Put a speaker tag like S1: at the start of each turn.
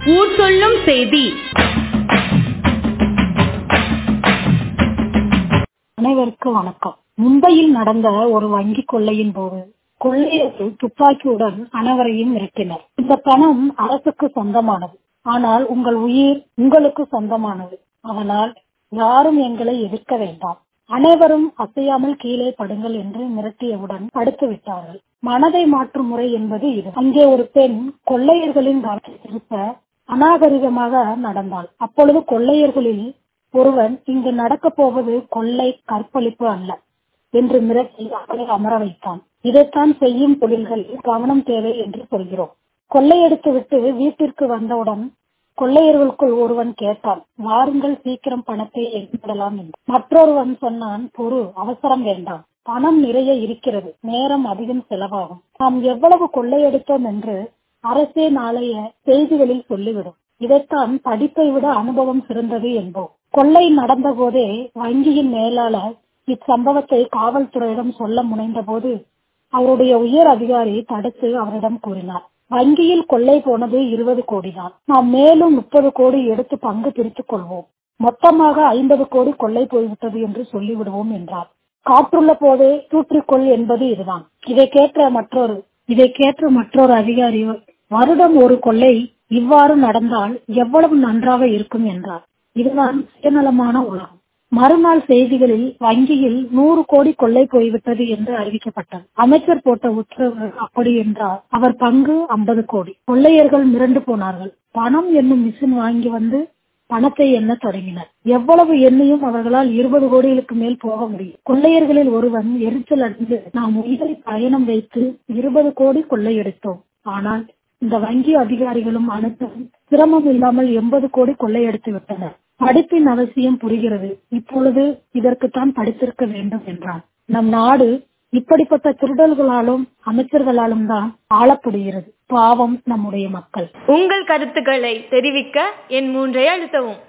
S1: ஊர் சொல்லும் செய்தி
S2: அனைவருக்கும் வணக்கம் மும்பையில் நடந்த ஒரு வங்கி கொள்ளையின் போது கொள்ளையர்கள் துப்பாக்கியுடன் அனைவரையும் மிரட்டினர் இந்த பணம் அரசுக்கு சொந்தமானது ஆனால் உங்கள் உயிர் உங்களுக்கு சொந்தமானது அதனால் யாரும் எங்களை எதிர்க்க வேண்டாம் அனைவரும் அசையாமல் கீழே படுங்கள் என்று மிரட்டியவுடன் படுத்து விட்டார்கள் மனதை மாற்றும் முறை என்பது இது அங்கே ஒரு பெண் கொள்ளையர்களின் கவனத்தை திருப்ப அநாகரிகமாக நடந்தாள் அப்பொழுது கொள்ளையர்களில் ஒருவன் இங்கு நடக்கப் போவது கொள்ளை கற்பழிப்பு அல்ல என்று மிரட்டி அவளை அமர வைத்தான் இதைத்தான் செய்யும் தொழில்களில் கவனம் தேவை என்று சொல்கிறோம் கொள்ளையடித்து விட்டு வீட்டிற்கு வந்தவுடன் கொள்ளையர்களுக்குள் ஒருவன் கேட்டான் வாருங்கள் சீக்கிரம் பணத்தை எடுத்துவிடலாம் என்று மற்றொருவன் சொன்னான் பொறு அவசரம் வேண்டாம் பணம் நிறைய இருக்கிறது நேரம் அதிகம் செலவாகும் நாம் எவ்வளவு கொள்ளையடித்தோம் என்று அரசே நாளைய செய்திகளில் சொல்லிவிடும் இதைத்தான் படிப்பை விட அனுபவம் சிறந்தது என்போம் கொள்ளை நடந்த போதே வங்கியின் மேலாளர் இச்சம்பவத்தை காவல்துறையிடம் சொல்ல முனைந்த போது அவருடைய உயர் அதிகாரி தடுத்து அவரிடம் கூறினார் வங்கியில் கொள்ளை போனது இருபது கோடி தான் நாம் மேலும் முப்பது கோடி எடுத்து பங்கு பிரித்துக் கொள்வோம் மொத்தமாக ஐம்பது கோடி கொள்ளை போய்விட்டது என்று சொல்லிவிடுவோம் என்றார் காற்றுள்ள போதே தூற்றிக்கொள் என்பது இதுதான் இதை கேட்ட மற்றொரு இதை கேட்ட மற்றொரு அதிகாரி வருடம் ஒரு கொள்ளை இவ்வாறு நடந்தால் எவ்வளவு நன்றாக இருக்கும் என்றார் இதுதான் சுயநலமான உலகம் மறுநாள் செய்திகளில் வங்கியில் நூறு கோடி கொள்ளை போய்விட்டது என்று அறிவிக்கப்பட்டது அமைச்சர் போட்ட உத்தரவு அப்படி என்றால் அவர் பங்கு ஐம்பது கோடி கொள்ளையர்கள் மிரண்டு போனார்கள் பணம் என்னும் மிஷின் வாங்கி வந்து பணத்தை எண்ண தொடங்கினர் எவ்வளவு எண்ணியும் அவர்களால் இருபது கோடிகளுக்கு மேல் போக முடியும் கொள்ளையர்களில் ஒருவன் எரிச்சல் அடைந்து நாம் உயிரை பயணம் வைத்து இருபது கோடி கொள்ளையடித்தோம் ஆனால் இந்த வங்கி அதிகாரிகளும் அனைத்தும் சிரமம் இல்லாமல் எண்பது கோடி கொள்ளையடித்து விட்டனர் படிப்பின் அவசியம் புரிகிறது இப்பொழுது இதற்குத்தான் படித்திருக்க வேண்டும் என்றான் நம் நாடு இப்படிப்பட்ட திருடல்களாலும் அமைச்சர்களாலும் தான் ஆளப்படுகிறது பாவம் நம்முடைய மக்கள்
S1: உங்கள் கருத்துக்களை தெரிவிக்க என் மூன்றை அழுத்தவும்